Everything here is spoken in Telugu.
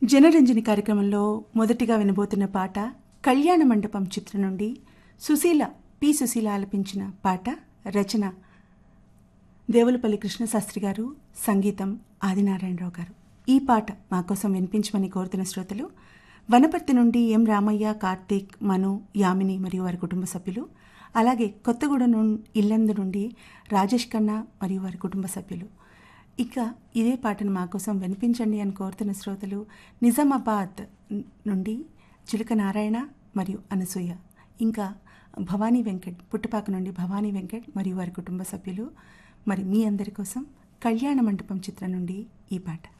జనరంజని కార్యక్రమంలో మొదటిగా వినబోతున్న పాట కళ్యాణ మండపం చిత్రం నుండి సుశీల పి సుశీల ఆలపించిన పాట రచన దేవులపల్లి కృష్ణశాస్త్రి గారు సంగీతం ఆదినారాయణరావు గారు ఈ పాట మా కోసం వినిపించమని కోరుతున్న శ్రోతలు వనపర్తి నుండి ఎం రామయ్య కార్తీక్ మను యామిని మరియు వారి కుటుంబ సభ్యులు అలాగే కొత్తగూడెం నుండి ఇల్లందు నుండి రాజేష్ ఖన్నా మరియు వారి కుటుంబ సభ్యులు ఇక ఇదే పాటను మా కోసం వినిపించండి అని కోరుతున్న శ్రోతలు నిజామాబాద్ నుండి చిలుక నారాయణ మరియు అనసూయ ఇంకా భవానీ వెంకట్ పుట్టుపాక నుండి భవానీ వెంకట్ మరియు వారి కుటుంబ సభ్యులు మరి మీ అందరి కోసం కళ్యాణ మండపం చిత్రం నుండి ఈ పాట